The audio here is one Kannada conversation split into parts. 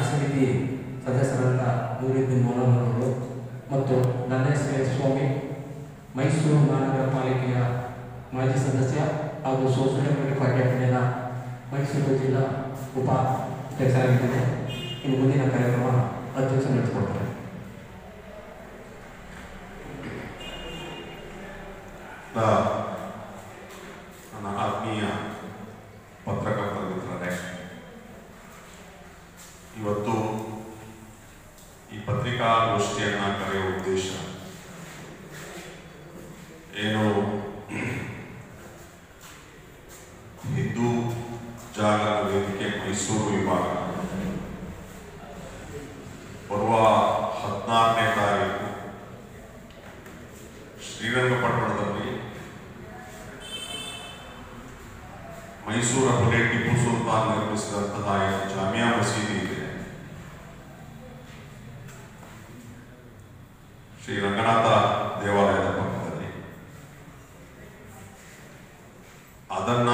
ಸಮಿತಿ ಸದಸ್ಯರಾದ ನೂರಿದ್ದೀನ್ ಮೌಲನವರು ಮತ್ತು ನನ್ನ ಹೆಸರೇ ಸ್ವಾಮಿ ಮೈಸೂರು ಮಹಾನಗರ ಪಾಲಿಕೆಯ ಮಾಜಿ ಸದಸ್ಯ ಹಾಗೂ ಸೋಷಿಯಲ್ ಡಿಪಾರ್ಟ್ಮೆಂಟಿನ ಮೈಸೂರು ಜಿಲ್ಲಾ ಉಪ ಅಧ್ಯಕ್ಷರಾಗಿದ್ದೇನೆ ಇನ್ನು ಮುಂದಿನ ಕಾರ್ಯಕ್ರಮ ಅಧ್ಯಕ್ಷ ನಡೆಸಿಕೊಡ್ತಾರೆ ನ- ನನ್ನ ಆತ್ಮೀಯ ಪತ್ರಕರ್ತರ ಮಿತ್ರರೇ ಇವತ್ತು ಈ ಪತ್ರಿಕಾಗೋಷ್ಠಿಯನ್ನು ಕರೆಯುವ ಉದ್ದೇಶ ಏನು ಹಿಂದೂ ಜಾಗರಣ ವೇದಿಕೆ ಮೈಸೂರು ವಿಭಾಗ ಬರುವ ಹದಿನಾರನೇ ತಾರೀಕು ಶ್ರೀರಂಗಪಟ್ಟಣದಲ್ಲಿ ಮೈಸೂರ ಬಳಿ ಟಿಪ್ಪು ಸುಲ್ತಾನ್ ನಿರ್ಮಿಸಿದಂತಹ ಏನು ಜಾಮಿಯಾ ಮಸೀದಿ ಇದೆ ಶ್ರೀ ರಂಗನಾಥ ದೇವಾಲಯದ ಪಕ್ಕದಲ್ಲಿ ಅದನ್ನ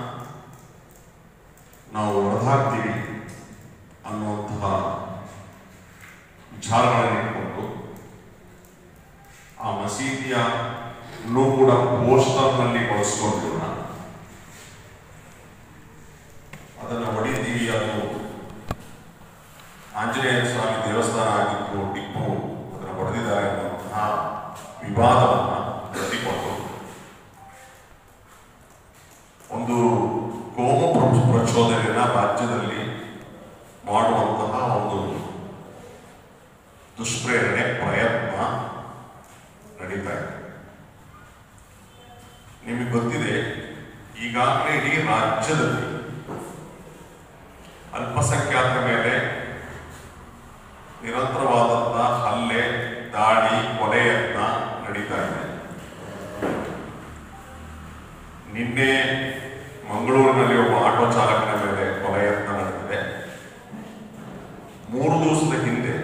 ನಾವು ಹೊಡೆದಾಕ್ತೀವಿ ಅನ್ನುವಂತಹ ವಿಚಾರಗಳನ್ನು ಇಟ್ಕೊಂಡು ಆ ಮಸೀದಿಯ ಇನ್ನೂ ಕೂಡ ಪೋಸ್ಟರ್ನಲ್ಲಿ ಬಳಸ್ಕೊಂಡಿರೋಣ ಅದನ್ನು ಹೊಡಿತೀವಿ ಅದು ಆಂಜನೇಯ ಸ್ವಾಮಿ ದೇವಸ್ಥಾನ ಆಗಿತ್ತು ಟಿಪ್ಪು ಅದನ್ನು ಹೊಡೆದಿದ್ದಾರೆ ಅನ್ನುವಂತಹ ವಿವಾದವನ್ನು ಎತ್ತಿಕೊಂಡು ಒಂದು ಕೋಮು ಪ್ರ- ಪ್ರಚೋದನೆಯನ್ನ ರಾಜ್ಯದಲ್ಲಿ ಮಾಡುವಂತಹ ಒಂದು ದುಷ್ಪ್ರೇರಣೆ ಪ್ರಯತ್ನ ನಡೀತಾ ಇದೆ ನಿಮಗೆ ಗೊತ್ತಿದೆ ಈಗಾಗಲೇ ಇಡೀ ರಾಜ್ಯದಲ್ಲಿ ಅಲ್ಪಸಂಖ್ಯಾತರ ಮೇಲೆ ನಿರಂತರವಾದಂತಹ ಹಲ್ಲೆ ದಾಳಿ ಕೊಲೆ ಯತ್ನ ನಡೀತಾ ಇದೆ ನಿನ್ನೆ ಮಂಗಳೂರಿನಲ್ಲಿ ಒಬ್ಬ ಆಟೋ ಚಾಲಕನ ಮೇಲೆ ಕೊಲೆ ಯತ್ನ ನಡೆದಿದೆ ಮೂರು ದಿವಸದ ಹಿಂದೆ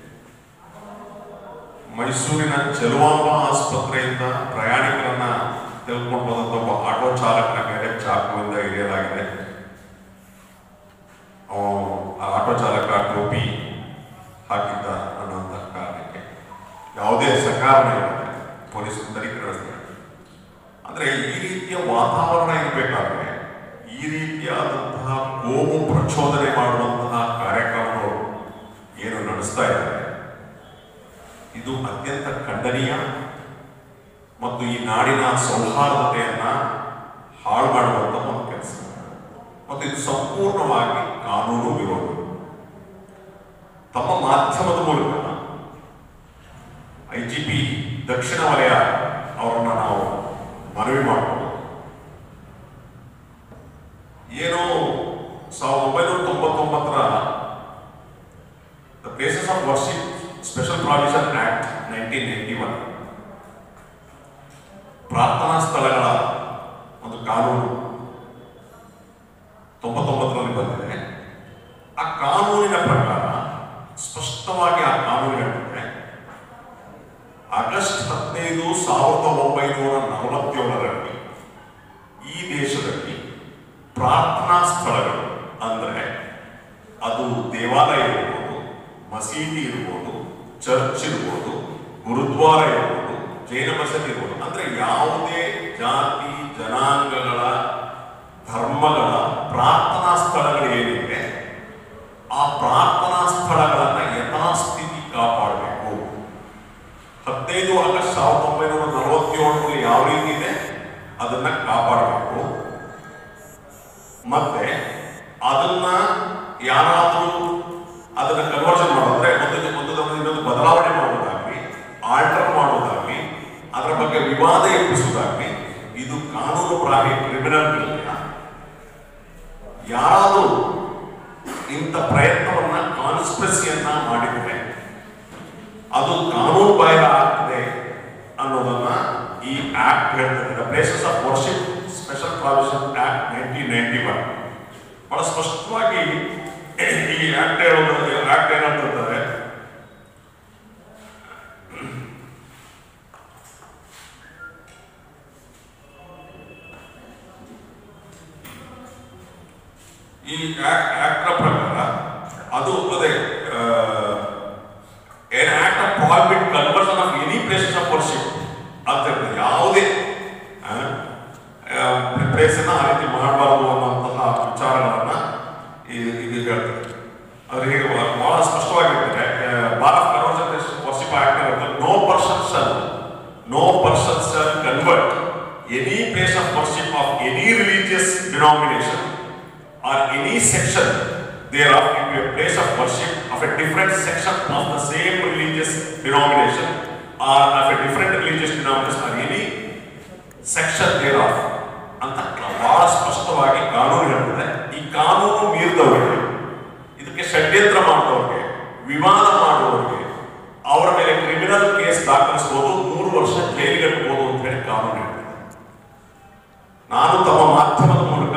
ಮೈಸೂರಿನ ಚೆಲುವಾಂಬ ಆಸ್ಪತ್ರೆಯಿಂದ ಪ್ರಯಾಣಿಕರನ್ನ ತೆಗೆದುಕೊಂಡು ಹೋದಂತ ಒಬ್ಬ ಆಟೋ ಚಾಲಕನ ಮೇಲೆ ಚಾಕುವಿಂದ ಇಳಿಯಲಾಗಿದೆ ಅವನು ಆ ಆಟೋ ಚಾಲಕ ಟೋಪಿ ಹಾಕಿದ್ದ ಅನ್ನುವಂಥ ಕಾರಣಕ್ಕೆ ಯಾವುದೇ ಸಕಾರಣ ಇಲ್ಲದೆ ಪೊಲೀಸರು ತನಿಖೆ ನಡೆಸ್ತಾರೆ ಅಂದ್ರೆ ಈ ರೀತಿಯ ವಾತಾವರಣ ಇರಬೇಕಾದ್ರೆ ಈ ರೀತಿಯಾದಂತಹ ಕೋಮು ಪ್ರಚೋದನೆ ಮಾಡುವಂತಹ ಕಾರ್ಯಕ್ರಮಗಳು ಏನು ನಡೆಸ್ತಾ ಇದ್ದಾರೆ ಇದು ಅತ್ಯಂತ ಖಂಡನೀಯ ಮತ್ತು ಈ ನಾಡಿನ ಸೌಹಾರ್ದತೆಯನ್ನ ಹಾಳು ಮಾಡುವಂತಹ ಒಂದು ಕೆಲಸ ಮತ್ತು ಇದು ಸಂಪೂರ್ಣವಾಗಿ ಕಾನೂನು ವಿರೋಧ ತಮ್ಮ ಮಾಧ್ಯಮದ ಮೂಲಕ ಐ ಜಿ ಪಿ ದಕ್ಷಿಣ ವಲಯ ಅವರನ್ನ ನಾವು ಮನವಿ ಮಾಡಬಹುದು ಏನು ಸಾವಿರದ ಒಂಬೈನೂರ ತೊಂಬತ್ತೊಂಬತ್ತರ the places of worship special provision act nineteen ninety one ಪ್ರಾರ್ಥನಾ ಸ್ಥಳಗಳ ಒಂದು ಕಾನೂನು ತೊಂಬತ್ತೊಂಬತ್ತರಲ್ಲಿ ಬಂದಿದೆ ಆ ಕಾನೂನಿನ ಪ್ರಕಾರ ಸ್ಪಷ್ಟವಾಗಿ ಆ ಕಾನೂನು ಹೇಳ್ತದೆ ಆಗಸ್ಟ್ ಹದಿನೈದು ಸಾವಿರದ ಒಂಬೈನೂರ ನಲವತ್ತೇಳರಲ್ಲಿ ಈ ದೇಶದಲ್ಲಿ ಪ್ರಾರ್ಥನಾ ಸ್ಥಳಗಳು ಅಂದ್ರೆ ಅದು ದೇವಾಲಯ ಇರ್ಬೋದು ಮಸೀದಿ ಇರ್ಬೋದು ಚರ್ಚ್ ಇರ್ಬೋದು ಗುರುದ್ವಾರ ಇರ್ಬೋದು ಜೈನ ಮಸೀದಿ ಇರ್ಬೋದು ಅಂದ್ರೆ ಯಾವುದೇ ಜಾತಿ ಜನಾಂಗಗಳ ಧರ್ಮಗಳ ಪ್ರಾರ್ಥನಾ ಸ್ಥಳಗಳು ಏನಿವೆ ಆ ಪ್ರಾರ್ಥನಾ ಸ್ಥಳಗಳನ್ನ ಯಥಾಸ್ಥಿತಿ ಕಾಪಾಡಬೇಕು ಹದಿನೈದು ಆಗಸ್ಟ್ ಸಾವಿರದ ಒಂಬೈನೂರ ನಲವತ್ತೇಳರಲ್ಲಿ ಯಾವ ರೀತಿ ಇದೆ ಅದನ್ನ ಕಾಪಾಡಬೇಕು ಮತ್ತೆ ಅದನ್ನ ಯಾರಾದರೂ ಅದನ್ನ ಕನ್ವರ್ಷನ್ ಮಾಡೋದ್ರೆ ಒಂದು ಒಂದು ಇನ್ನೊಂದು ಬದಲಾವಣೆ ಮಾಡೋದಾಗ್ಲಿ ಆಲ್ಟರ್ ಮಾಡೋದಾಗ್ಲಿ ಅದರ ಬಗ್ಗೆ ವಿವಾದ ಎಬ್ಬಿಸುವುದಾಗ್ಲಿ ಇದು ಕಾನೂನು ಪ್ರಾಣಿ ಕ್ರಿಮಿನಲ್ ಕೃತ್ಯ ಯಾರಾದರೂ ಇಂಥ ಪ್ರಯತ್ನವನ್ನ ಕಾನ್ಸ್ಪಿರಸಿಯನ್ನ ಮಾಡಿದ್ರೆ ಅದು ಕಾನೂನು ಬಾಹಿರ ಆಗ್ತದೆ ಅನ್ನೋದನ್ನ ಈ ಆಕ್ಟ್ ಹೇಳ್ತದೆ the places of worship special provision act nineteen ninety one ಬಹಳ ಸ್ಪಷ್ಟವಾಗಿ ಈ ಆಕ್ಟ್ ಹೇಳೋದು ಆಕ್ಟ್ ಏನಂತಂದ್ರೆ ಈ ಆಕ್ಟ್ ಆಕ್ಟ್ನ ಪ್ರಕಾರ ಅದು ಅದು ಅದೇ ಏನ್ act of prohibit conversion of any places of worship ಅಂತ ಹೇಳ್ತಾರೆ ಯಾವುದೇ ಪ್ಲೇಸನ್ನ ಆ ರೀತಿ ಮಾಡಬಾರ್ದು ಅನ್ನುವಂತಹ ವಿಚಾರಗಳನ್ನ ಈ- ಇದು ಹೇಳ್ತಾರೆ ಅದು ಹೇಗೆ ಬಹಳ- ಬಹಳ ಸ್ಪಷ್ಟವಾಗಿರ್ತದೆ ಭಾರತ ಕನ್ವರ್ಷನ್ ವರ್ಷಿಪ್ ಆಕ್ಟ್ ಇರುತ್ತೆ no person shall no person shall convert any place of worship of any religious denomination or any section thereof into a place of worship of a different section of the same religious denomination or of a different religious denomination or any section thereof ಅಂತ ಬಹಳ ಸ್ಪಷ್ಟವಾಗಿ ಕಾನೂನು ಹೇಳ್ತದೆ ಈ ಕಾನೂನು ಮೀರಿದವರಿಗೆ ಇದಕ್ಕೆ ಷಡ್ಯಂತ್ರ ಮಾಡುವವರಿಗೆ ವಿವಾದ ಮಾಡುವವರಿಗೆ ಅವರ ಮೇಲೆ ಕ್ರಿಮಿನಲ್ ಕೇಸ್ ದಾಖಲಿಸಬಹುದು ಮೂರು ವರ್ಷ ಜೈಲಿಗೆ ಕಟ್ಟಬಹುದು ಅಂತ ಹೇಳಿ ಕಾನೂನು ಹೇಳ್ತದೆ ನಾನು ತಮ್ಮ ಮಾಧ್ಯಮದ ಮೂಲಕ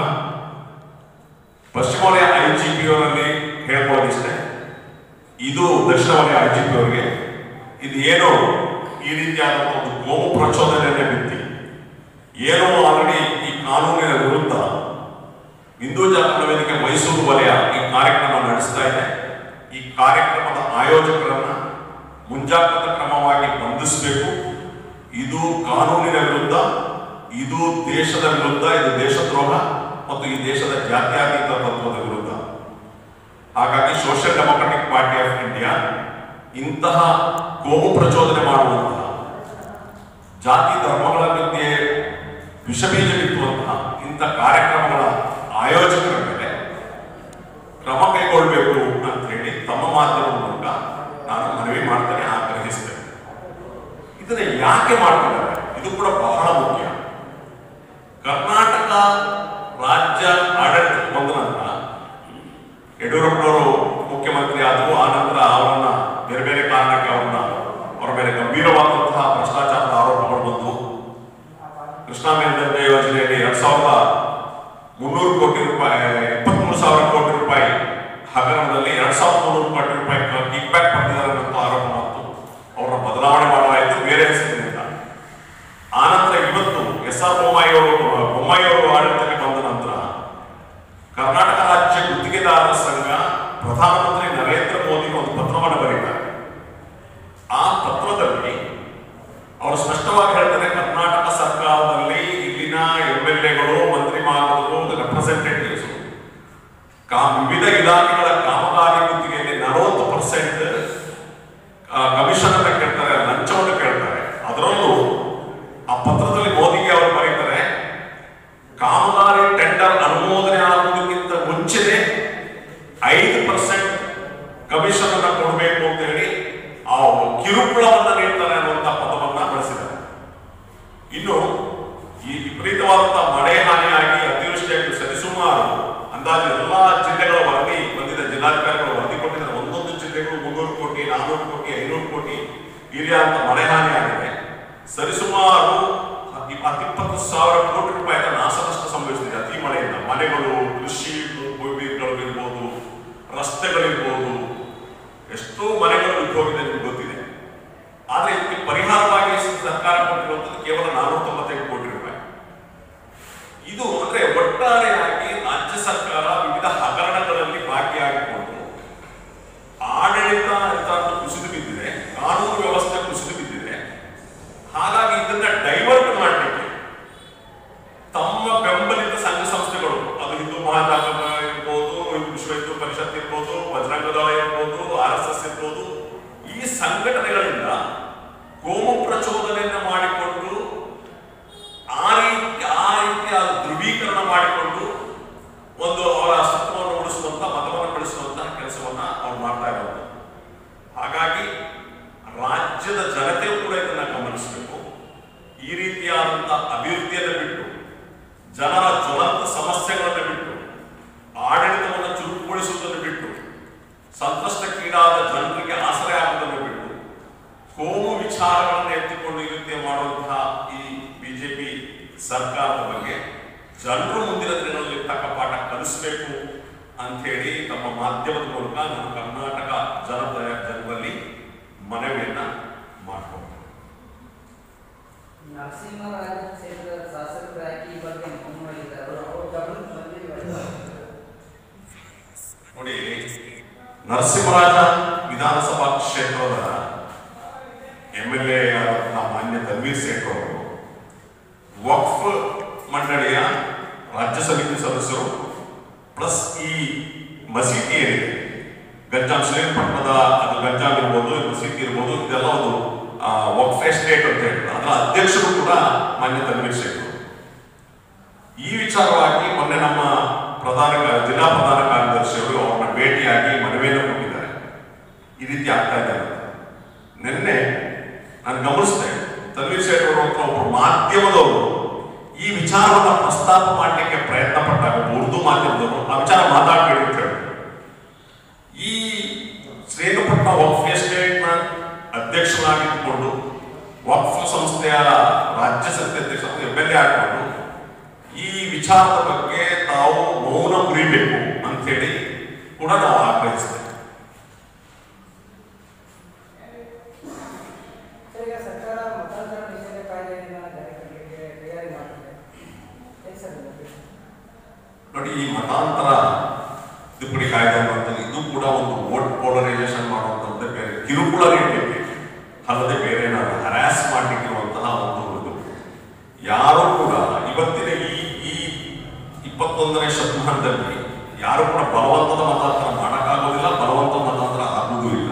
ಪಶ್ಚಿಮ ವಲಯ ಐ ಜಿ ಪಿ ಅವರಲ್ಲಿ ಹೇಳ್ಬೋದಿಷ್ಟೇ ಇದು ದಕ್ಷಿಣ ವಲಯ ಐ ಜಿ ಪಿ ಅವರಿಗೆ ಇದು ಏನು ಈ ರೀತಿಯಾದ ಒಂದು ಗೋಮು ಪ್ರಚೋದನೆಯನ್ನೇ ಬಿತ್ತಿ ಏನು ಆಲ್ರೆಡಿ ಈ ಕಾನೂನಿನ ವಿರುದ್ಧ ಹಿಂದೂ ಜಾಗೃತ ವೇದಿಕೆ ಮೈಸೂರು ವಲಯ ಈ ಕಾರ್ಯಕ್ರಮ ನಡೆಸ್ತಾ ಇದೆ ಈ ಕಾರ್ಯಕ್ರಮದ ಆಯೋಜಕರನ್ನ ಮುಂಜಾಗ್ರತಾ ಕ್ರಮವಾಗಿ ಬಂಧಿಸಬೇಕು ಇದು ಕಾನೂನಿನ ವಿರುದ್ಧ ಇದು ದೇಶದ ವಿರುದ್ಧ ಇದು ದೇಶದ್ರೋಹ ಮತ್ತು ಈ ದೇಶದ ಜಾತ್ಯತೀತ ತತ್ವದ ವಿರುದ್ಧ ಹಾಗಾಗಿ social democratic party of India ಇಂತಹ ಕೋಮು ಪ್ರಚೋದನೆ ಮಾಡುವಂತಹ ಜಾತಿ ಧರ್ಮಗಳ ಮಧ್ಯೆ ವಿಷಬೀಜ ಬಿತ್ತುವಂತಹ ಇಂಥ ಕಾರ್ಯಕ್ರಮಗಳ ಆಯೋಜಕರ ಮೇಲೆ ಕ್ರಮ ಕೈಗೊಳ್ಳಬೇಕು ಅಂತ ಹೇಳಿ ತಮ್ಮ ಮಾಧ್ಯಮದ ಮೂಲಕ ನಾನು ಮನವಿ ಮಾಡ್ತೇನೆ ಆಗ್ರಹಿಸ್ತೇನೆ ಇದನ್ನ ಯಾಕೆ ಮಾಡ್ತಿದ್ದಾರೆ ಇದು ಕೂಡ ಬಹಳ ಮುಖ್ಯ ಕರ್ನಾಟಕ ರಾಜ್ಯ ಆಡಳಿತ ಬಂದ ನಂತರ ಯಡಿಯೂರಪ್ಪನವರು ಮುಖ್ಯಮಂತ್ರಿ ಆದರು ಆ ನಂತರ ಅವರನ್ನ ಬೇರೆ ಬೇರೆ ಕಾರಣಕ್ಕೆ ಅವರನ್ನ ಅವರ ಮೇಲೆ ಗಂಭೀರವಾದಂತಹ ಭ್ರಷ್ಟಾಚಾರದ ಆರೋಪಗಳು ಬಂದು ಕೃಷ್ಣಾ ಮೇಲ್ದಂಡೆ ಯೋಜನೆಯಲ್ಲಿ ಎರಡ್ ಸಾವಿರದ ಮುನ್ನೂರು ಕೋಟಿ ರೂಪಾಯಿ ಇಪ್ಪತ್ಮೂರು ಸಾವಿರ ಕೋಟಿ ರೂಪಾಯಿ ಹಗರಣದಲ್ಲಿ ಎರಡ್ ಸಾವಿರದ ಮುನ್ನೂರು ಕೋಟಿ ರೂಪಾಯಿ ಕಿಕ್ ಬ್ಯಾಕ್ ಪಡೆದಿದ್ದಾರೆ ಅನ್ನೋ ಆರೋಪ ಮತ್ತು ಅವರ ಬದಲಾವಣೆ ಮಾಡಲಾಯಿತು ಬೇರೆ ಹೆಸರಿನಿಂದ ಆನಂತರ ಇವತ್ತು ಎಸ್ ಆರ್ ಬೊಮ್ಮಾಯಿ ಅವರು ಬೊಮ್ಮಾಯಿ ಅವರು ಆಡಳಿತಕ್ಕೆ ಬಂದ ನಂತರ ಕರ್ನಾಟಕ ರಾಜ್ಯ ಗುತ್ತಿಗೆದಾರರ ಸಂಘ ಪ್ರಧಾನಮಂತ್ರಿ ನರೇಂದ್ರ ಮೋದಿ ಒಂದು ಪತ್ರವನ್ನು ಬರೀತಾರೆ ಆ ಪತ್ರದಲ್ಲಿ ಅವರು ಸ್ಪಷ್ಟವಾಗಿ ಹೇಳ್ತಾರೆ ಕರ್ನಾಟಕ ಸರ್ಕಾರದಲ್ಲಿ ಇಲ್ಲಿನ ಎಂ ಎಲ್ ಎಗಳು ಮಂತ್ರಿ ಮಾತುಗಳು ರೆಪ್ರೆಸೆಂಟೇಟಿವ್ಸ್ ವಿವಿಧ ಇಲಾಖೆಗಳ ಕಾಮಗಾರಿ ಗುತ್ತಿಗೆಯಲ್ಲಿ ನಲವತ್ತು ಪರ್ಸೆಂಟ್ ಕಮಿಷನ್ ಅನ್ನ ಕೇಳ್ತಾರೆ ಲಂಚವನ್ನು ಕೇಳ್ತಾರೆ ಅದರಲ್ಲೂ ಆ ಪತ್ರದಲ್ಲಿ ಮೋದಿಗೆ ಅವರು ಬರೀತಾರೆ ಕಾಮಗಾರಿ ಟೆಂಡರ್ ಅನುಮೋದನೆ ಆಗುವುದಕ್ಕಿಂತ ಮುಂಚೆನೆ ಐದು ಪರ್ಸೆಂಟ್ ಕಮಿಷನ್ ಅನ್ನ ಕೊಡಬೇಕು ಅಂತ ಹೇಳಿ ಆ ಕಿರುಕುಳವನ್ನ ನೀಡ್ತಾರೆ ಅನ್ನುವಂತ ಪದವನ್ನ ಬಳಸಿದ್ದಾರೆ ಇನ್ನು ಈ ವಿಪರೀತವಾದಂತಹ ಮಳೆ ಹಾನಿಯಾಗಿ ಅತಿವೃಷ್ಟಿಯಾಗಿ ಸರಿಸುಮಾರು ಅಂದಾಜು ಎಲ್ಲಾ ಜಿಲ್ಲೆಗಳ ವರದಿ ಬಂದಿದೆ ಜಿಲ್ಲಾಧಿಕಾರಿಗಳು ವರದಿ ಕೊಟ್ಟಿದ್ದಾರೆ ಒಂದೊಂದು ಜಿಲ್ಲೆಗಳು ಮುನ್ನೂರು ಕೋಟಿ ನಾನ್ನೂರು ಕೋಟಿ ಐನೂರು ಕೋಟಿ ಈ ರೀತಿಯಾದ ಮಳೆ ಹಾನಿ ಆಗಿದೆ ಸರಿಸುಮಾರು ಹತ್ತಿಪ್ಪತ್ತು ಸಾವಿರ ಕೋಟಿ ರೂಪಾಯಿಗಳ ನಾಶನಷ್ಟ ಸಂಭವಿಸಿದೆ ಅತಿ ಮಳೆಯಿಂದ ಮನೆಗಳು ಕೃಷಿ ಭೂಮಿಗಳು ಇರ್ಬೋದು ರಸ್ತೆಗಳಿರ್ಬೋದು ಎಷ್ಟೋ ಮನೆಗಳು ಬಿದ್ದೋಗಿದೆ ನಿಮ್ಗೆ ಗೊತ್ತಿದೆ ಆದ್ರೆ ಇದಕ್ಕೆ ಪರಿಹಾರವಾಗಿ ಸರ್ಕಾರ ಕೊಟ್ಟಿರುವಂತದ್ದು ಕೇವಲ ನಾನೂರ ತೊಂಬತ್ತೈದು ಕೋಟಿ ರೂಪಾಯಿ ಇದು ಅಂದ್ರೆ ಒಟ್ಟಾರೆಯಾಗಿ ರಾಜ್ಯ ಸರ್ಕಾರ ವಿವಿಧ ಹಗರಣಗಳಲ್ಲಿ ಭಾಗಿಯಾಗಿಕೊಂಡು ಆಡಳಿತ ಯಂತ್ರಾಂಗ ಕುಸಿದು ಬಿದ್ದಿದೆ ಕಾನೂನು ವ್ಯವಸ್ಥೆ ಕುಸಿದು ಬಿದ್ದಿದೆ ಹಾಗಾಗಿ ಇದನ್ನ ಡೈವರ್ಟ್ ಮಾಡಲಿಕ್ಕೆ ತಮ್ಮ ಬೆಂಬಲಿತ ಸಂಘ ಸಂಸ್ಥೆಗಳು ಅದು ಹಿಂದೂ ಮಹಾಜಾಗ ಇರ್ಬೋದು ವಿಶ್ವ ಹಿಂದೂ ಪರಿಷತ್ ಇರ್ಬೋದು ಬಜರಂಗ ದಳ ಇರ್ಬೋದು ಆರ್ ಎಸ್ ಎಸ್ ಇರ್ಬೋದು ಈ ಸಂಘಟನೆಗಳಿಂದ ಕೋಮು ಪ್ರಚೋದನೆಯನ್ನ ಮಾಡಿಕೊಂಡು ಆ ರೀತಿ ಆ ರೀತಿಯ ಧ್ರುವೀಕರಣ ಮಾಡಿಕೊಂಡು ಒಂದು ಅವರ ಅಸ್ತಿತ್ವವನ್ನು ಉಳಿಸುವಂತ ಮತವನ್ನು ಬೆಳೆಸುವಂತಹ ಕೆಲಸವನ್ನ ಅವ್ರು ಮಾಡ್ತಾ ಇರೋದು ಹಾಗಾಗಿ ರಾಜ್ಯದ ಜನತೆಯು ಕೂಡ ಇದನ್ನ ಗಮನಿಸಬೇಕು ಈ ರೀತಿಯಾದಂತಹ ಅಭಿವೃದ್ಧಿಯನ್ನು ಬಿಟ್ಟು ಜನರ ಜ್ವಲಂತ ಸಮಸ್ಯೆಗಳನ್ನು ಬಿಟ್ಟು ಆಡಳಿತವನ್ನು ಚುರುಕುಗೊಳಿಸುವುದನ್ನು ಬಿಟ್ಟು ಸಂಕಷ್ಟಕ್ಕೀಡಾದ ಜನರಿಗೆ ಆಸರೆ ಆಗುವುದನ್ನು ಬಿಟ್ಟು ಕೋಮು ವಿಚಾರಗಳನ್ನು ಎತ್ತಿಕೊಂಡು ಈ ರೀತಿ ಮಾಡುವಂತಹ ಈ ಬಿಜೆಪಿ ಸರ್ಕಾರದ ಬಗ್ಗೆ ಜನರು ಮುಂದಿನ ದಿನಗಳಲ್ಲಿ ತಕ್ಕ ಪಾಠ ಕಲಿಸಬೇಕು ಅಂತ ಹೇಳಿ ತಮ್ಮ ಮಾಧ್ಯಮದ ಮೂಲಕ ನಾನು ಕರ್ನಾಟಕ ಜನತೆಯ ಜನರಲ್ಲಿ ಮನವಿಯನ್ನ ಮಾಡ್ಕೊಂಡು ನರಸಿಂಹರಾಜ ಕ್ಷೇತ್ರದ ಶಾಸಕರಾಗಿ ಈ ಬಗ್ಗೆ ಮುನ್ನುಡಿದ್ದಾರೆ ಅವರು ಗಮನಕ್ಕೆ ಬಂದಿಲ್ಲ ನೋಡಿ ನರಸಿಂಹರಾಜ ವಿಧಾನಸಭಾ ಕ್ಷೇತ್ರದ ಎಂ ಎಲ್ ಎ ಆದಂತಹ ಮಾನ್ಯ ತನ್ವೀರ್ ಸೇಠ್ ಅವರು ವಕ್ಫ್ ಮಂಡಳಿಯ ರಾಜ್ಯ ಸಮಿತಿ ಸದಸ್ಯರು ಪ್ಲಸ್ ಈ ಮಸೀದಿ ಏನಿದೆ ಗಂಜಾಂ ಶ್ರೀರಂಗಪಟ್ಟಣದ ಅದು ಗಂಜಾಂ ಇರ್ಬೋದು ಈ ಮಸೀದಿ ಇರ್ಬೋದು ಇದೆಲ್ಲ ಒಂದು ಆ, ವಕ್ಫ್ ಎಸ್ಟೇಟ್ ಅಂತ ಹೇಳ್ತಾರೆ ಅದರ ಅಧ್ಯಕ್ಷರು ಕೂಡ ಮಾನ್ಯ ತನ್ವೀರ್ ಶೇಖ್ ಅವರು. ಈ ವಿಚಾರವಾಗಿ ಮೊನ್ನೆ ನಮ್ಮ ಪ್ರಧಾನ ಕಾ- ಜಿಲ್ಲಾ ಪ್ರಧಾನ ಕಾರ್ಯದರ್ಶಿಯವರು ಅವ್ರನ್ನ ಭೇಟಿಯಾಗಿ ಮನವಿಯನ್ನು ಕೊಟ್ಟಿದ್ದಾರೆ ಈ ರೀತಿ ಆಗ್ತಾ ಇದೆ ಅಂತ ನಿನ್ನೆ ನಾನು ಗಮನಿಸಿದೆ ತನ್ವೀರ್ ಶೇಖ್ ಅವರು ಹತ್ರ ಒಬ್ಬರು ಮಾಧ್ಯಮದವರು ಈ ವಿಚಾರವನ್ನ ಪ್ರಸ್ತಾಪ ಮಾಡಲಿಕ್ಕೆ ಪ್ರಯತ್ನ ಪಟ್ಟಾಗ ಒಬ್ಬ ಉರ್ದು ಮಾಧ್ಯಮದವರು ಆ ವಿಚಾರ ಮಾತಾಡಬೇಡಿ ಅಂತ ಹೇಳಿದ್ರು ಈ ಶ್ರೀರಂಗಪಟ್ಟಣ ವಕ್ಫ್ ಎಸ್ಟೇಟ್ನ ಅಧ್ಯಕ್ಷರಾಗಿದ್ದುಕೊಂಡು ವಕ್ಫ್ ಸಂಸ್ಥೆಯ ರಾಜ್ಯ ಸಮಿತಿ ಅಧ್ಯಕ್ಷ ಎಂ ಎಲ್ ಎ ಆಗಿಕೊಂಡು ಈ ವಿಚಾರದ ಬಗ್ಗೆ ತಾವು ಮೌನ ಮುರಿಬೇಕು ಅಂತೇಳಿ ಕೂಡ ನಾವು ಆಗ್ರಹಿಸ್ತೇವೆ ಸರ್, ಈಗ ಸರ್ಕಾರ ಮತಾಂತರ ನಿಷೇಧ ಕಾಯ್ದೆಯನ್ನ ಜಾರಿಗೆ ತರಲಿಕ್ಕೆ ತಯಾರಿ ಮಾಡ್ತಿದೆ ಹೇಗೆ ಸರ್ ಇದು? ನೋಡಿ ಈ ಮತಾಂತರ ತಿದ್ದುಪಡಿ ಕಾಯ್ದೆ ಅನ್ನುವಂಥದ್ದು ಇದು ಕೂಡ ಒಂದು ವೋಟ್ ಪೋಲರೈಸೇಷನ್ ಮಾಡುವಂಥದ್ದೇ ಬೇರೆ ಕಿರುಕುಳ ನೀಡಲಿಕ್ಕೆ ಅಲ್ಲದೆ ಬೇರೆ ನಾವು ಹರಾಸ್ ಮಾಡಲಿಕ್ಕಿರುವಂತಹ ಒಂದು ಇದು ಯಾರು ಕೂಡ ಇವತ್ತಿನ ಈ ಈ ಇಪ್ಪತ್ತೊಂದನೇ ಶತಮಾನದಲ್ಲಿ ಯಾರು ಕೂಡ ಬಲವಂತದ ಮತಾಂತರ ಮಾಡೋಕ್ಕಾಗೋದಿಲ್ಲ ಬಲವಂತದ ಮತಾಂತರ ಆಗುವುದೂ ಇಲ್ಲ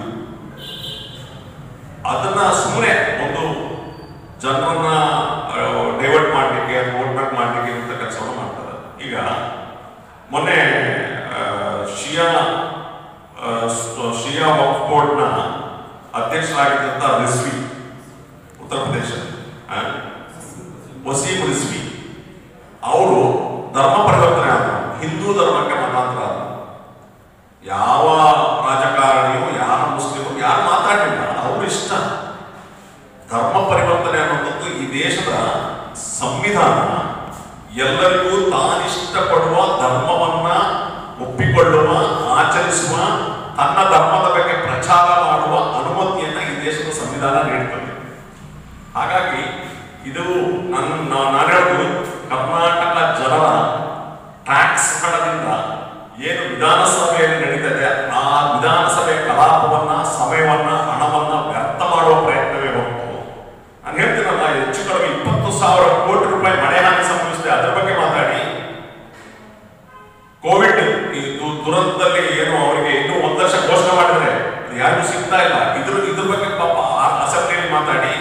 ಅದನ್ನ ಸುಮ್ಮನೆ ಒಂದು ಜನರನ್ನ ಡೈವರ್ಟ್ ಮಾಡಲಿಕ್ಕೆ ವೋಟ್ ಬ್ಯಾಂಕ್ ಮಾಡಲಿಕ್ಕೆ ಅಂತ ಕೆಲಸವನ್ನು ಮಾಡ್ತಾರೆ ಈಗ ಮೊನ್ನೆ ಆ, ಶಿಯಾ ಆ, ಸ್- ಶಿಯಾ ವಕ್ಫ್ ಬೋರ್ಡ್ನ ಅಧ್ಯಕ್ಷರಾಗಿದ್ದಂಥ ರಿಸ್ವಿ ಉತ್ತರ ಪ್ರದೇಶ ಆ, ವಸೀಂ ರಿಸ್ವಿ ಅವರು ಧರ್ಮ ಪರಿವರ್ತನೆ ಆದರು ಹಿಂದೂ ಧರ್ಮಕ್ಕೆ ಮತಾಂತರ ಆದರು ಯಾವ ರಾಜಕಾರಣಿಯು ಯಾರ ಮುಸ್ಲಿಮರು ಯಾರು ಮಾತಾಡಲಿಲ್ಲ ಅವ್ರ ಇಷ್ಟ ಧರ್ಮ ಪರಿವರ್ತನೆ ಅನ್ನುವಂಥದ್ದು ಈ ದೇಶದ ಸಂವಿಧಾನ ಎಲ್ಲರಿಗೂ ತಾನಿಷ್ಟಪಡುವ ಧರ್ಮವನ್ನ ಒಪ್ಪಿಕೊಳ್ಳುವ ಆಚರಿಸುವ ತನ್ನ ಧರ್ಮದ ಬಗ್ಗೆ ಪ್ರಚಾರ ಮಾಡುವ ಅನುಮತಿಯನ್ನ ಈ ದೇಶದ ಸಂವಿಧಾನ ನೀಡುತ್ತದೆ ಹಾಗಾಗಿ ಇದು ನನ್ನ ನಾ- ನಾನು ಹೇಳೋದು ಕರ್ನಾಟಕ ಜನರ ಟ್ಯಾಕ್ಸ್ ಹಣದಿಂದ ಏನು ವಿಧಾನಸಭೆಯಲ್ಲಿ ನಡೀತದೆ ಆ ವಿಧಾನಸಭೆ ಕಲಾಪವನ್ನ ಸಮಯವನ್ನ ಹಣವನ್ನ ವ್ಯರ್ಥ ಮಾಡುವ ಪ್ರಯತ್ನವೇ ಹೊರತು ನಾನು ಹೇಳ್ತೀನಲ್ಲ ಹೆಚ್ಚು ಕಡಿಮೆ ಇಪ್ಪತ್ತು ಸಾವಿರ ಕೋಟಿ ರೂಪಾಯಿ ಮಳೆ ಹಾನಿ ಸಂಭವಿಸಿದೆ ಅದರ ಬಗ್ಗೆ ಮಾತಾಡಿ ಕೋವಿಡ್ ಈ ದು- ದುರಂತದಲ್ಲಿ ಏನು ಅವರಿಗೆ ಇನ್ನೂ ಒಂದು ಲಕ್ಷ ಘೋಷಣೆ ಮಾಡಿದ್ರೆ ಅದು ಯಾರಿಗೂ ಸಿಗ್ತಾ ಇಲ್ಲ ಇದ್ರ ಇದ್ರ ಬಗ್ಗೆ ಪಾಪ ಆ- ಅಸೆಂಬ್ಲಿಯಲ್ಲಿ ಮಾತಾಡಿ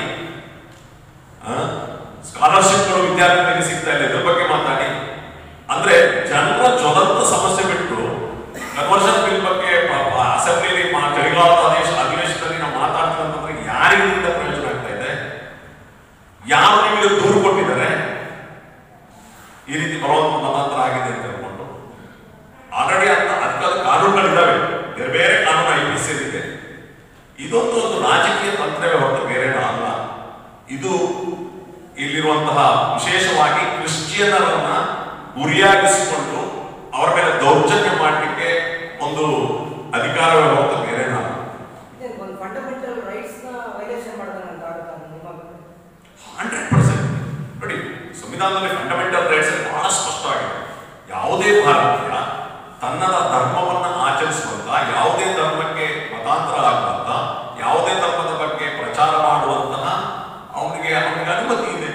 ಸ್ಕಾಲರ್ಶಿಪ್ಗಳು ವಿದ್ಯಾರ್ಥಿಗಳಿಗೆ ಸಿಗ್ತಾ ಇಲ್ಲ ಇದ್ರ ಬಗ್ಗೆ ಮಾತಾಡಿ ಅಂದ್ರೆ ಜನರ ಜ್ವಲಂತ ಸಮಸ್ಯೆ ಬಿಟ್ಟು ಕನ್ವರ್ಷನ್ ಬಿಲ್ ಬಗ್ಗೆ ಪಾಪ ಅಸೆಂಬ್ಲಿಯಲ್ಲಿ ಮಾ- ಚಳಿಗಾಲದ ಆದೇಶ ಅಧಿವೇಶನದಲ್ಲಿ ನಾವು ಮಾತಾಡ್ತೀವಿ ಅಂತಂದ್ರೆ ಯಾರಿಂದ ಪ್ರಯೋಜನ ಆಗ್ತಾ ಇದೆ ಯಾರು ನಿಮಗೆ ದೂರು ಕೊಟ್ಟಿದ್ದಾರೆ ಈ ರೀತಿ ಬಲವಂತ ಮತಾಂತರ ಆಗಿದೆ ಅಂತ ಹೇಳ್ಕೊಂಡು ಆಲ್ರೆಡಿ ಅಂತ ಅದಕ್ಕಾದ ಕಾನೂನುಗಳಿದ್ದಾವೆ ಬೇರೆ ಬೇರೆ ಕಾನೂನು ಐ ಪಿ ಸಿ ಇದೆ ಇದೊಂದು ಒಂದು ರಾಜಕೀಯ ತಂತ್ರವೇ ಹೊರತು ಬೇರೆ ಅಲ್ಲ ಇದು ಇಲ್ಲಿರುವಂತಹ ವಿಶೇಷವಾಗಿ ಕ್ರಿಶ್ಚಿಯನ್ನರನ್ನ ಗುರಿಯಾಗಿಸಿಕೊಂಡು ಅವರ ಮೇಲೆ ದೌರ್ಜನ್ಯ ಮಾಡಲಿಕ್ಕೆ ಒಂದು ಅಧಿಕಾರವೇ ಹೊರತು ಬೇರೆ ಅಲ್ಲ ಇದೇನು ಒಂದು ಫಂಡಮೆಂಟಲ್ ರೈಟ್ಸ್ನ ವೈಲೇಷನ್ ಮಾಡಿದ್ರೆ ಅಂತ ಆಗುತ್ತಾ ನಿಮ್ಮ ಅಭಿಪ್ರಾಯ? ಹಂಡ್ರೆಡ್ ಪರ್ಸೆಂಟ್ ನೋಡಿ ಸಂವಿಧಾನದಲ್ಲಿ ಫಂಡಮೆಂಟಲ್ ರೈಟ್ಸ್ ಬಹಳ ಸ್ಪಷ್ಟವಾಗಿದೆ ಯಾವುದೇ ಭಾರತೀಯ ತನ್ನದ ಧರ್ಮವನ್ನ ಆಚರಿಸುವಂತ ಯಾವುದೇ ಧರ್ಮಕ್ಕೆ ಮತಾಂತರ ಆಗುವಂತ ಯಾವುದೇ ಧರ್ಮದ ಬಗ್ಗೆ ಪ್ರಚಾರ ಮಾಡುವಂತಹ ಅವನಿಗೆ ಅವನಿಗೆ ಅನುಮತಿ ಇದೆ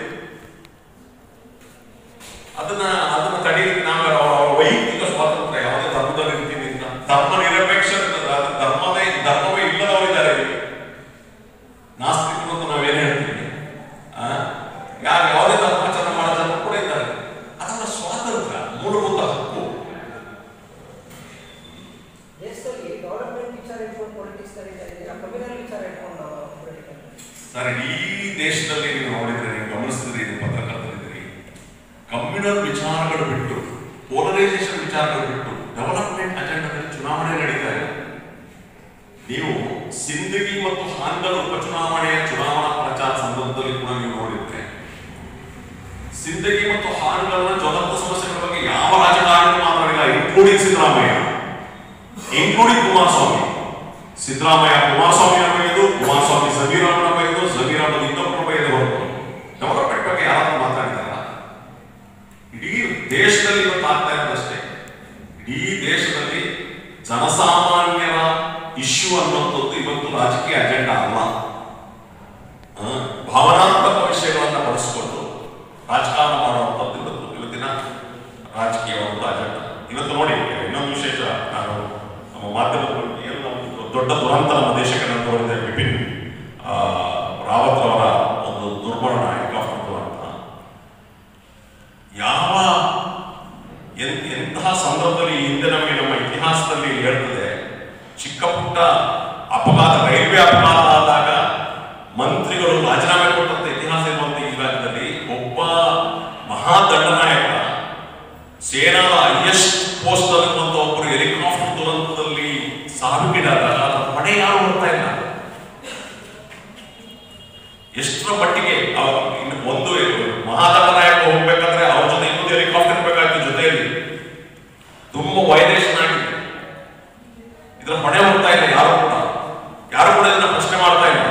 ಅದನ್ನ ಅದನ್ನ ತಡೆಯಲಿಕ್ಕೆ ನಾವು ಅವರ ಅವರ ವೈಯಕ್ತಿಕ ಸ್ವಾತಂತ್ರ್ಯ ಯಾವುದೇ ಧರ್ಮದಲ್ಲಿ ಇರ್ತೀನಿ ಅಂತ ಧರ್ಮ ನಿರಪೇಕ್ಷ ಧರ್ಮವೇ ಧರ್ಮವೇ ಇಲ್ಲದವರಿದ್ದಾರೆ ಇಲ್ಲಿ. ನಾಸ್ತಿಕರು ಅಂತ ನಾವೇನು ಹೇಳ್ತೀವಿ ಆ? ಯಾರು ಯಾವುದೇ ಧರ್ಮಾಚರಣೆ ಮಾಡೋ ಜನ ಕೂಡ ಇದ್ದಾರೆ ಅದರ ಸ್ವಾತಂತ್ರ್ಯ ಮೂಲಭೂತ ಹಕ್ಕು ದೇಶದಲ್ಲಿ ಡೆವಲಪ್ಮೆಂಟ್ ವಿಚಾರ ಇಟ್ಕೊಂಡು ಪೊಲಿಟಿಕ್ಸ್ ನಡೀತಾ ಇದೆಯಾ ಕಮ್ಯುನಲ್ ವಿಚಾರ ಇಟ್ಕೊಂಡು ಪೊಲಿಟಿಕಲ್ ಸರ್ ಇಡೀ ದೇಶದಲ್ಲಿ ನೀವು ನೋಡಿದ್ರೆ ನೀವು ಗಮನಿಸಿದ್ರೆ ಇದು ಪತ್ರಕರ್ತರಿದ್ದೀರಿ ಕಮ್ಯುನಲ್ ವಿಚಾರಗಳು ಬಿಟ್ಟು ಪೋಲರೈಸೇಷನ್ ವಿಚಾರಗಳು ಬಿಟ್ಟು ಡೆವಲಪ್ಮೆಂಟ್ ಅಜೆಂಡಾದಲ್ಲಿ ಚುನಾವಣೆ ನಡೀತಾ ಇದೆ ನೀವು ಸಿಂದಗಿ ಮತ್ತು ಹಾನಗಲ್ ಉಪಚುನಾವಣೆಯ ಚುನಾವಣಾ ಪ್ರಚಾರ ಸಂದರ್ಭದಲ್ಲಿ ಕೂಡ ನೀವು ನೋಡಿದ್ರೆ ಸಿಂದಗಿ ಮತ್ತು ಹಾನಗಲ್ನ ಜ್ವಲಂತ ಸಮಸ್ಯೆಗಳ ಬಗ್ಗೆ ಯಾವ ರಾಜಕಾರಣಿ ಮಾತಾಡಿಲ್ಲ ಇನ್ಕ್ಲೂಡಿಂಗ್ ಸಿದ್ದರಾಮಯ್ಯ ಇನ್ಕ್ಲೂಡಿಂಗ್ ಕುಮಾರಸ್ವಾಮಿ ಸಿದ್ದರಾಮಯ್ಯ ಕುಮಾರಸ್ವಾಮಿ ಬೈದು ಕುಮಾರಸ್ವಾಮಿ ಜಮೀರ್ ಅಹಮದ್ ಬೈದು ಜಮೀರ್ ಅಹಮದ್ ಇನ್ನೊಬ್ಬರು ಬೈದು ಹೊರತು ಡೆವಲಪ್ಮೆಂಟ್ ಬಗ್ಗೆ ಯಾರಾದ್ರೂ ಮಾತಾಡಿದಾರ ಇಡೀ ದೇಶದಲ್ಲಿ ಇವತ್ತು ಆಗ್ತಾ ಇರೋದಷ್ಟೇ ಇಡೀ ದೇಶದಲ್ಲಿ ಜನಸಾಮಾನ್ಯರ ಇಶ್ಯೂ ಅನ್ನುವಂಥದ್ದು ಇವತ್ತು ರಾಜಕೀಯ ಅಜೆಂಡಾ ಅಲ್ಲ ಆ, ಭಾವನಾತ್ಮಕ ವಿಷಯಗಳನ್ನ ಬಳಸಿಕೊಂಡು ರಾಜಕಾರಣ ಮಾಡುವಂಥದ್ದು ಇವತ್ತು ಇವತ್ತಿನ ರಾಜಕೀಯ ಒಂದು ಅಜೆಂಡಾ ಇವತ್ತು ನೋಡಿ ಇನ್ನೊಂದು ವಿಶೇಷ ನಾನು ನಮ್ಮ ಮಾಧ್ಯಮದಲ್ಲಿ ಏನು ಒಂದು ದೊಡ್ಡ ದುರಂತ ನಮ್ಮ ದೇಶಕ್ಕೆ ನಾನು ನೋಡಿದೆ ಬಿಪಿನ್ ಆ, ರಾವತ್ ಅವರ ಒಂದು ದುರ್ಮರಣ ಹೆಲಿಕಾಪ್ಟರ್ ದುರಂತ ಯಾವ ಎನ್- ಎಂತಹ ಸಂದರ್ಭದಲ್ಲಿ ಈ ಹಿಂದೆ ನಮಗೆ ನಮ್ಮ ಇತಿಹಾಸದಲ್ಲಿ ಹೇಳ್ತದೆ ಚಿಕ್ಕ ಪುಟ್ಟ ಅಪಘಾತ ರೈಲ್ವೆ ಅಪಘಾತ ಆದಾಗ ಮಂತ್ರಿಗಳು ರಾಜೀನಾಮೆ ಕೊಟ್ಟಂತ ಇತಿಹಾಸ ಇರುವಂತ ಈ ರಾಜ್ಯದಲ್ಲಿ ಒಬ್ಬ ಮಹಾದಂಡನಾಯಕ ಸೇನಾದ ಹೈಯೆಸ್ಟ್ ಪೋಸ್ಟ್ ಅನ್ನುವಂತ ಒಬ್ಬರು ಹೆಲಿಕಾಪ್ಟರ್ ದುರಂತದಲ್ಲಿ ಸಾವಿಗೀಡಾದಾಗ ಅದರ ಹೊಣೆ ಯಾರು ಬರ್ತಾ ಇಲ್ಲ ಎಷ್ಟರ ಮಟ್ಟಿಗೆ ಅವ್ರು ಇನ್ನು ಒಂದು ಮಹಾದಂಡನಾಯಕ ಹೋಗ್ಬೇಕಾದ್ರೆ ಅವ್ರ ಜೊತೆ ಇನ್ನೊಂದು ಹೆಲಿಕಾಪ್ಟರ್ ಬೇಕಾಯ್ತು ಜೊತೆಯಲ್ಲಿ ತುಂಬಾ ವೈಲೇಷನ್ ಆಗಿದೆ ಇದರ ಹೊಣೆ ಹೋಗ್ತಾ ಇಲ್ಲ ಯಾರು ಕೂಡ ಯಾರು ಕೂಡ ಇದನ್ನ ಪ್ರಶ್ನೆ ಮಾಡ್ತಾ ಇಲ್ಲ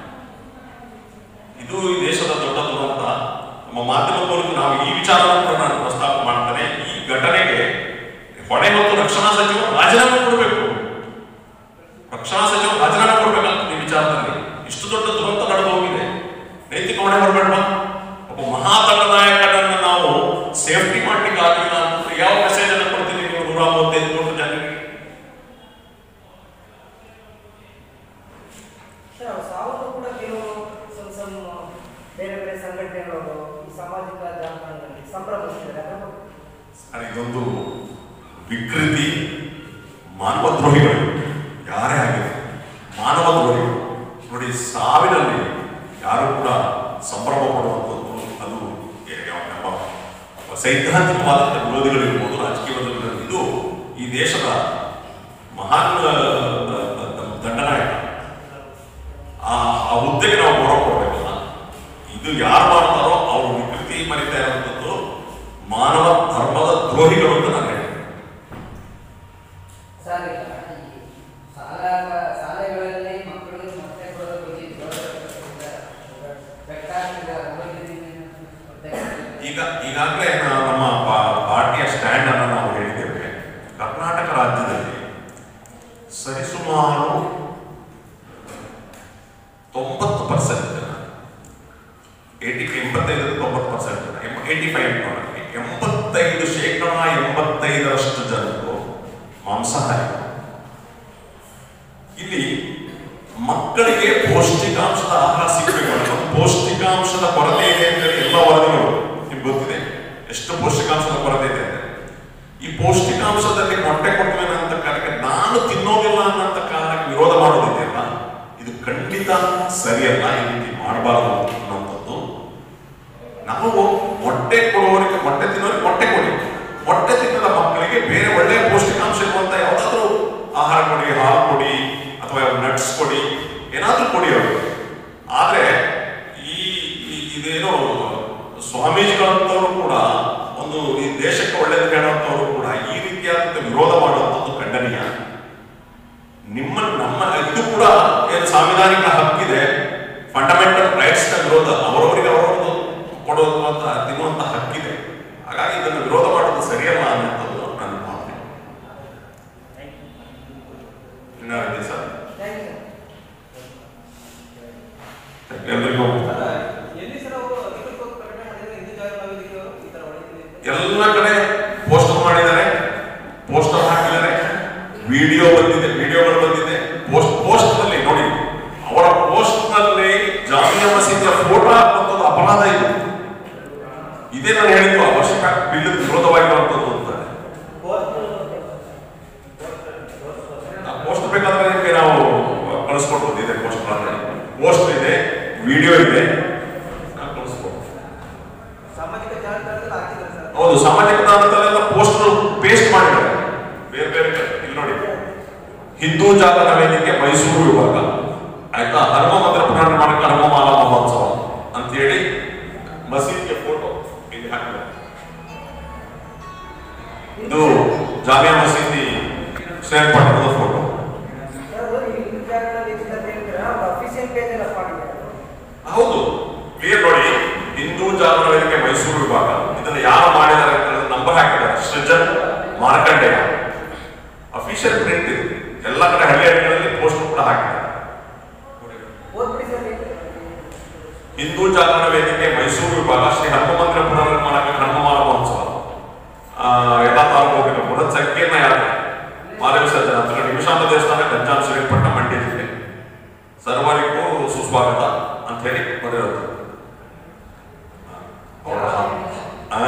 ಇದು ಈ ದೇಶದ ದೊಡ್ಡ ದುರಂತ ನಮ್ಮ ಮಾಧ್ಯಮ ಮೂಲಕ ನಾವು ಈ ವಿಚಾರವನ್ನು ಕೂಡ ನಾನು ಪ್ರಸ್ತಾಪ ಮಾಡ್ತೇನೆ ಈ ಘಟನೆಗೆ ಹೊಣೆ ಮತ್ತು ರಕ್ಷಣಾ ಸಚಿವರು ರಾಜೀನಾಮೆ ಕೊಡಬೇಕು ರಕ್ಷಣಾ ಸಚಿವರು ರಾಜೀನಾಮೆ ಕೊಡ್ಬೇಕಂತ ಈ ವಿಚಾರದಲ್ಲಿ ಇಷ್ಟು ದೊಡ್ಡ ದುರಂತ ನಡೆದು ಹೋಗಿದೆ ನೈತಿಕ ಹೊಣೆ ಹೊರಬೇಡವಾ ಒಬ್ಬ ಮಹಾದಂಡನಾಯಕನನ್ನು ನಾವು ಸೇಫ್ಟಿ ಮಾಡ್ಲಿಕ್ಕೆ ಆಗಲಿಲ್ಲ ಅಂತಂದ್ರೆ ಯಾವ ಮೆಸೇಜ್ ಅನ್ನು ಕೊಡ್ತೀವಿ ನೀವು ನೂರ ಮೂವತ್ತೈದು ಕೋಟಿ ಜನರಿಗೆ ಸರ್ ಅವ್ರ ಸಾವನ್ನು ಕೂಡ ಕೆಲವು ಸಣ್ಣ ಸಣ್ಣ ಬೇರೆ ಬೇರೆ ಸಂಘಟನೆಗಳು ಈ ಸಾಮಾಜಿಕ ಜಾಲತಾಣದಲ್ಲಿ ಸಂಭ್ರಮಿಸ್ತಿದ್ದಾರೆ ಅದ್ರ ಬಗ್ಗೆ ಸರ್, ಇದೊಂದು ವಿಕೃತಿ ಮಾನವ ದ್ರೋಹಿಗಳು ಯಾರೇ ಆಗಿರಲಿ ಮಾನವ ದ್ರೋಹಿಗಳು ನೋಡಿ ಸಾವಿನಲ್ಲಿ ಯಾರು ಕೂಡ ಸಂಭ್ರಮ ಪಡುವಂಥದ್ದು ಅದು ಏ- ಯಾವ- ನಮ್ಮ ಸೈದ್ಧಾಂತಿಕವಾದಂಥ ವಿರೋಧಿಗಳಿರ್ಬೋದು ರಾಜಕೀಯ ವಿರೋಧಿಗಳು ಇದು ಈ ದೇಶದ ಮಹಾನ್ ಆ, ದ- ದಂಡನಾಯಕ ಆ ಆ ಹುದ್ದೆಗೆ ನಾವು ಗೌರವ ಕೊಡಬೇಕಲ್ಲ ಇದು ಯಾರು ಮಾಡ್ತಾರೋ ಅವರು ವಿಕೃತಿ ಮರಿತಾ ಇರುವಂಥದ್ದು ಮಾನವ ಧರ್ಮದ ದ್ರೋಹಿಗಳು ಅಂತ ನಾನು ಹೇಳ್ತೀನಿ ಸರ್ ಈಗ ಈ ಶಾಲಾ ಶಾಲೆಗಳಲ್ಲಿ ಮಕ್ಕಳಿಗೆ ಮೊಟ್ಟೆ ಕೊಡೋದ್ರ ಬಗ್ಗೆ ಬೇಕಾಗ್ತದೆ ಈಗ ಈಗಾಗಲೇ ನಾವು ನಮ್ಮ ಪಾ- ಪಾರ್ಟಿಯ ಸ್ಟ್ಯಾಂಡ್ ಅನ್ನು ನಾವು ಹೇಳಿದ್ದೇವೆ ಕರ್ನಾಟಕ ರಾಜ್ಯದಲ್ಲಿ ಸರಿಸುಮಾರು ತೊಂಬತ್ತು ಪರ್ಸೆಂಟ್ ಜನ ಏಟಿ ಎಂಬತ್ತೈದು ತೊಂಬತ್ತು ಪರ್ಸೆಂಟ್ ಜನ ಏಟಿ ಫೈವ್ ಎಂಬತ್ತೈದು ಶೇಕಡ ಎಂಬತ್ತೈದರಷ್ಟು ಜನರು ಮಾಂಸಾಹಾರಿ ಇಲ್ಲಿ ಮಕ್ಕಳಿಗೆ ಪೌಷ್ಟಿಕಾಂಶದ ಆಹಾರ ಸಿಗಬೇಕು ಅನ್ನೋ ಪೌಷ್ಟಿಕಾಂಶದ ಕೊರತೆ ಇದೆ ಅಂತ ಹೇಳಿ ಎಲ್ಲ ವರದಿಗಳು ನಿಮ್ಗೆ ಗೊತ್ತಿದೆ ಎಷ್ಟು ಪೌಷ್ಟಿಕಾಂಶದ ಕೊರತೆ ಇದೆ ಅಂತ ಈ ಪೌಷ್ಟಿಕಾಂಶದಲ್ಲಿ ಮೊಟ್ಟೆ ಕೊಡ್ತೇವೆ ಅಂತ ಕಾರಣಕ್ಕೆ ನಾನು ತಿನ್ನೋದಿಲ್ಲ ಅನ್ನೋಂಥ ಕಾರಣಕ್ಕೆ ವಿರೋಧ ಮಾಡೋದಿದೆಯಲ್ಲ ಇದು ಖಂಡಿತ ಸರಿಯಲ್ಲ ಈ ರೀತಿ ಮಾಡಬಾರದು ಅನ್ನೋಂಥದ್ದು ನಾವು ಮೊಟ್ಟೆ ಕೊಡುವವರಿಗೆ ಮೊಟ್ಟೆ ತಿನ್ನೋರಿಗೆ ಮೊಟ್ಟೆ ಕೊಡಿ ಮೊಟ್ಟೆ ತಿನ್ನದ ಮಕ್ಕಳಿಗೆ ಬೇರೆ ಒಳ್ಳೆಯ ಪೌಷ್ಟಿಕಾಂಶ ಇರುವಂತ ಯಾವುದಾದ್ರೂ ಆಹಾರ ಕೊಡಿ ಹಾಲು ಕೊಡಿ ಅಥವಾ ನಟ್ಸ್ ಕೊಡಿ ಏನಾದ್ರೂ ಕೊಡಿ ಅವರು ಆದ್ರೆ ಈ ಈ- ಇದೇನು ಸ್ವಾಮೀಜಿಗಳಂತವರು ಕೂಡ ಒಂದು ಈ ದೇಶಕ್ಕೆ ಒಳ್ಳೇದು ಹೇಳುವಂತವರು ಕೂಡ ಈ ರೀತಿಯಾದಂತ ವಿರೋಧ ಮಾಡುವಂಥದ್ದು ಖಂಡನೀಯ ನಿಮ್ಮ ನಮ್ಮ ಇದು ಕೂಡ ಏನು ಸಾಂವಿಧಾನಿಕ ಹಕ್ಕಿದೆ ಫಂಡಮೆಂಟಲ್ ರೈಟ್ಸ್ ನ ವಿರೋಧ ಅವರವರಿಗೆ ಅವರವರದು ಕೊಡೋದು ಅಂತ ತಿನ್ನುವಂತ ಹಕ್ಕಿದೆ ಹಾಗಾಗಿ ಇದನ್ನು ವಿರೋಧ ಮಾಡೋದು ಸರಿಯಲ್ಲ ಅನ್ನುವಂಥದ್ದು ನನ್ನ ಭಾವನೆ ಇನ್ನಾಗಿದೆ ಸರ್ ಥ್ಯಾಂಕ್ ಯು ಎಲ್ರಿಗೂ ಸರ್ ಎಲ್ಲಿ ಸರ್ ಅವರು ಅಧಿಕೃತವಾಗಿ ಪ್ರಕಟಣೆ ಮಾಡಿದ್ರೆ ಹಿಂದೂ ಜಾಗರಣ ವೇದಿಕೆಯವರು ಈ ಥರ ಹೊಡಿತಿದೆ ಅಂತ ಎಲ್ಲ ಕಡೆ ಪೋಸ್ಟರ್ ಮಾಡಿದ್ದಾರೆ ಪೋಸ್ಟರ್ ಹಾಕಿದ್ದಾರೆ ವಿಡಿಯೋ ಬಂದಿದೆ ವಿಡಿಯೋಗಳು ಬಂದಿದೆ ಪೋಸ್ಟ್ ಪೋಸ್ಟ್ ನಲ್ಲಿ ನೋಡಿ ಅವರ ಪೋಸ್ಟ್ ನಲ್ಲಿ ಜಾಮಿಯಾ ಮಸೀದಿಯ ಫೋಟೋ ಹಾಕುವಂಥದ್ದು ಅಪರಾಧ ಇದೆ ಇದೇ ನಾನು ಹೇಳಿದ್ದು ಅವಶ್ಯಕ ಬಿಲ್ ವಿರೋಧವಾಗಿರುವಂಥದ್ದು ಅಂತ ಆ ಪೋಸ್ಟ್ ಬೇಕಾದ್ರೆ ನಿಮಗೆ ನಾವು ಕಳಿಸ್ಕೊಡ್ಬೋದು ಇದೆ ಪೋಸ್ಟ್ ಪೋಸ್ಟ್ ಇದೆ ವಿಡಿಯೋ ಇದೆ ನಾವು ಕಳಿಸ್ಕೊಡ್ಬೋದು ಸಾಮಾಜಿಕ ಜಾಲತಾಣದಲ್ಲಿ ಹಾಕಿದ್ದಾರೆ ಸರ್ ಹೌದು ಸಾಮಾಜಿಕ ಜಾಲತಾಣದಲ್ಲೆಲ್ಲ ಪೋಸ್ಟರ್ ಪೇಸ್ಟ್ ಮಾಡಿದ್ದಾರೆ ಬೇರೆ ಬೇರೆ ಕಡೆ ಇಲ್ಲಿ ನೋಡಿ ಹಿಂದೂ ಜಾಗರಣ ವೇದಿಕೆ ಮೈಸೂರು ವಿಭಾಗ ಆಯ್ತಾ ಹನುಮ ಮಂದಿರ ಪುನರ್ನಿರ್ಮಾಣಕ್ಕೆ ಹನುಮಮಾಲ ಮಹೋತ್ಸವ ಅಂತೇಳಿ ಮಸೀದಿಯ ಫೋಟೋ ಇಲ್ಲಿ ಹಾಕಿದ್ದಾರೆ ಇದು ಜಾಮಿಯಾ ಮಸೀದಿ ಶ್ರೇಣಪಟ್ಟಣದ ಫೋಟೋ ಸರ್ ಅದು ನೀವು ಹಿಂದೂ ಜಾಗರಣ ವೇದಿಕೆ ಅಂತ ಹೇಳ್ತೀರಾ ಅವ್ರ ಅಫಿಷಿಯಲ್ ಪೇಜ್ ಎಲ್ಲ ಮಾಡಿದ್ದಾರೆ ಹೌದು ಕ್ಲಿಯರ್ ನೋಡಿ ಹಿಂದೂ ಜಾಗರಣ ವೇದಿಕೆ ಮೈಸೂರು ವಿಭಾಗ ಇದನ್ನು ಯಾರು ಮಾಡಿದ್ದಾರೆ ಅಂತ ಹೇಳಿದ್ರೆ ನಂಬರ್ ಹಾಕಿದ್ದಾರೆ ಸೃಜನ್ ಮಾರ್ಕಂಡೇಯ ಅಫಿಷಿಯಲ್ ಪ್ರಿಂಟ್ ಇದು ಎಲ್ಲ ಕಡೆ ಹಳ್ಳಿ ಹಳ್ಳಿಗಳಲ್ಲಿ ಸಂಕೀರ್ಣ ಯಾತ್ರೆ ಮಾಲವಿಸರ್ಜನೆ ಅಂತ ನಿಮಿಷಾಂತ ದೇವಸ್ಥಾನ ಗಂಜಾಂ ಶ್ರೀಪಟ್ಟ ಮಂಡ್ಯ ಜಿಲ್ಲೆ ಸರ್ವರಿಗೂ ಸುಸ್ವಾಗತ ಅಂತ ಹೇಳಿ ಬರೆಯೋದು ಆ?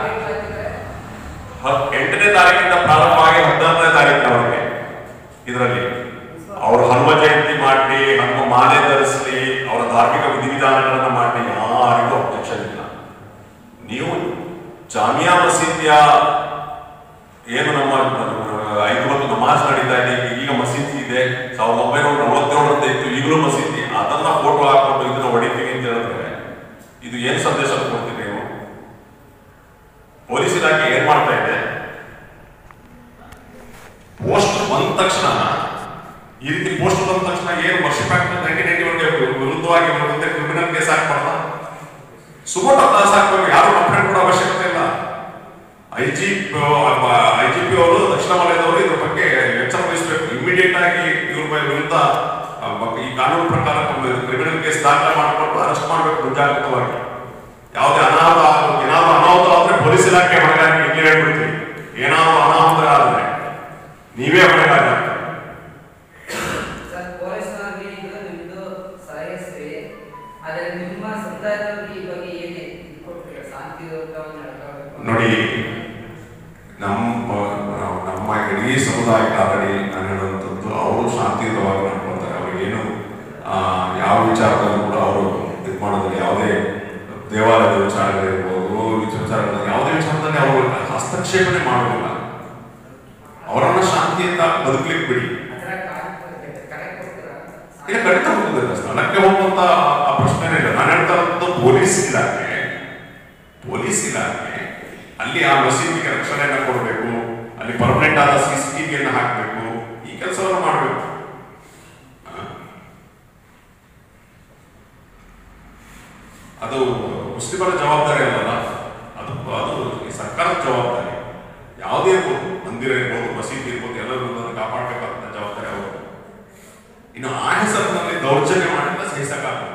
ಹ- ಎಂಟನೇ ತಾರೀಕಿಂದ ಪ್ರಾರಂಭ ಆಗಿ ಹದಿನಾರನೇ ತಾರೀಕಿನವರೆಗೆ ಇದರಲ್ಲಿ ಅವರು ಹನುಮ ಜಯಂತಿ ಮಾಡಲಿ ಹನುಮ ಮಾಲೆ ಧರಿಸಲಿ ಅವರ ಧಾರ್ಮಿಕ ವಿಧಿವಿಧಾನಗಳನ್ನು ಮಾಡಲಿ ಯಾರಿಗೂ ಅಬ್ಜೆಕ್ಷನ್ ಇಲ್ಲ ನೀವು ಜಾಮಿಯಾ ಮಸೀದಿಯ ಏನು ನಮ್ಮ ಐದು ಹೊತ್ತು ನಮಾಜ್ ನಡೀತಾ ಇದೆ ಈಗ ಮಸೀದಿ ಇದೆ ಸಾವಿರದ ಒಂಬೈನೂರ ನಲವತ್ತೇಳರಿಂದ ಇತ್ತು ಈಗಲೂ ಮಸೀದಿ ಅದನ್ನ ಫೋಟೋ ಹಾಕೊಂಡು ಇದನ್ನ ಹೊಡಿತೀವಿ ಅಂತ ಹೇಳಿದ್ರೆ ಇದು ಏನು ಸಂದೇಶ ಕೊಡ್ತೀವಿ ನೀವು ಪೊಲೀಸ್ ಇಲಾಖೆ ಏನ್ ಮಾಡ್ತಾ ಇದೆ ಪೋಸ್ಟ್ ಬಂದ ತಕ್ಷಣ ಈ ರೀತಿ ಪೋಸ್ಟ್ ಬಂದ ತಕ್ಷಣ ಏನು ವರ್ಷ ನೈನ್ಟೀನ್ ಏಟಿ ಒನ್ಗೆ ವಿರುದ್ಧವಾಗಿ ಇವ್ರ ಮುಂದೆ ಕ್ರಿಮಿನಲ್ ಕೇಸ್ ಹಾಕ್ಬಾರ್ದ ಸುಮೋಟ ಕ್ಲಾಸ್ ಹಾಕ್ಬೇಕು ಯಾರು ಕಂಪ್ಲೇಂಟ್ ಕೊಡೋ ಅವಶ್ಯಕತೆ ಇಲ್ಲ I G I G P ಅವರು ದಕ್ಷಿಣ ವಲಯದವರು ಇದ್ರ ಬಗ್ಗೆ ಎಚ್ಚರ ವಹಿಸಬೇಕು ಇಮಿಡಿಯೇಟ್ ಆಗಿ ಇವ್ರ ಮೇಲೆ ವಿರುದ್ಧ ಆ, ಬ- ಈ ಕಾನೂನು ಪ್ರಕಾರ ಕ್ರಿಮಿನಲ್ ಕೇಸ್ ದಾಖಲೆ ಮಾಡಿಕೊಂಡು ಅರೆಸ್ಟ್ ಮಾಡಬೇಕು ಮುಂಜಾಗ್ರತವಾಗಿ ಯಾವುದೇ ಅನಾಹುತ ಆಗೋದು ಏನಾದ್ರು ಅನಾಹುತ ಆದ್ರೆ ಪೊಲೀಸ್ ಇಲಾಖೆ ಹೊಣೆಗಾರಿಕೆ ಇಲ್ಲಿ ಹೇಳ್ಬಿಡ್ತೀವಿ ಏನಾದ್ರು ಅನಾಹುತ ಆದ್ರೆ ನೀವೇ ಹೊಣೆಗಾರ ಸರ್ ಪೊಲೀಸ್ನವ್ರಿಗೆ ಇದು ನಿಮ್ದು ಸಹಸ್ರಿ ಆದರೆ ನಿಮ್ಮ ಸಮುದಾಯದವ್ರಿಗೆ ಈ ಬಗ್ಗೆ ಹೇಗೆ ಇದು ಕೊಡ್ತೀರಾ ಶಾಂತಿಯುತವಾಗಿ ನಡ್ಕೋಬೇಕು ನೋಡಿ ನಮ್ಮ ನಮ್ಮ ಇಡೀ ಸಮುದಾಯಕ್ಕೆ ಆಗಲಿ ನಾನು ಹೇಳುವಂಥದ್ದು ಅವರು ಶಾಂತಿಯುತವಾಗಿ ನಡ್ಕೊಳ್ತಾರೆ ಅವ್ರಿಗೇನು ಆ, ಯಾವ ವಿಚಾರದಲ್ಲೂ ಕೂಡ ಅವರು ಇದು ಮಾಡೋದಿಲ್ಲ ಯಾವುದೇ ದೇವಾಲಯದ ವಿಚಾರಗಳಿರ್ಬೋದು ವಿಚಾರಗಳಲ್ಲಿ ಯಾವುದೇ ವಿಚಾರದಲ್ಲಿ ಅವರು ಹಸ್ತಕ್ಷೇಪಣೆ ಮಾಡೋದಿಲ್ಲ ಅವರನ್ನ ಶಾಂತಿಯಿಂದ ಬದುಕಲಿಕ್ಕೆ ಬಿಡಿ ಅದರ ಕರೆಕ್ಟ್ ಕೊಡ್ತೀರಾ ಈಗ ಖಂಡಿತ ಹೋಗುದಿಲ್ಲ ಸ್ಥಳಕ್ಕೆ ಹೋಗುವಂತ ಆ ಪ್ರಶ್ನೆನೇ ಇಲ್ಲ ನಾನು ಹೇಳ್ತಾ ಇರೋದು ಪೊಲೀಸ್ ಇಲಾಖೆ ಪೊಲೀಸ್ ಇಲಾಖೆ ಅಲ್ಲಿ ಆ ಮಸೀದಿಗೆ ರಕ್ಷಣೆಯನ್ನ ಕೊಡಬೇಕು ಅಲ್ಲಿ ಪರ್ಮನೆಂಟ್ ಆದ ಸಿ ಸಿ ಟಿವಿಯನ್ನು ಹಾಕಬೇಕು ಈ ಕೆಲಸವನ್ನು ಮಾಡಬೇಕು ಅದು ಮುಸ್ಲಿಮರ ಜವಾಬ್ದಾರಿ ಅಲ್ಲಲ್ಲ ಅದು ಅದು ಈ ಸರ್ಕಾರದ ಜವಾಬ್ದಾರಿ ಯಾವುದೇ ಇರ್ಬೋದು ಮಂದಿರ ಇರ್ಬೋದು ಮಸೀದಿ ಇರ್ಬೋದು ಎಲ್ಲರೂ ಅದನ್ನು ಕಾಪಾಡಬೇಕಾದಂತ ಜವಾಬ್ದಾರಿ ಅವರು ಇನ್ನು ಆ ಹೆಸರಿನಲ್ಲಿ ದೌರ್ಜನ್ಯ ಮಾಡಿದ್ರೆ ಸಹಿಸಕ್ಕಾಗಲ್ಲ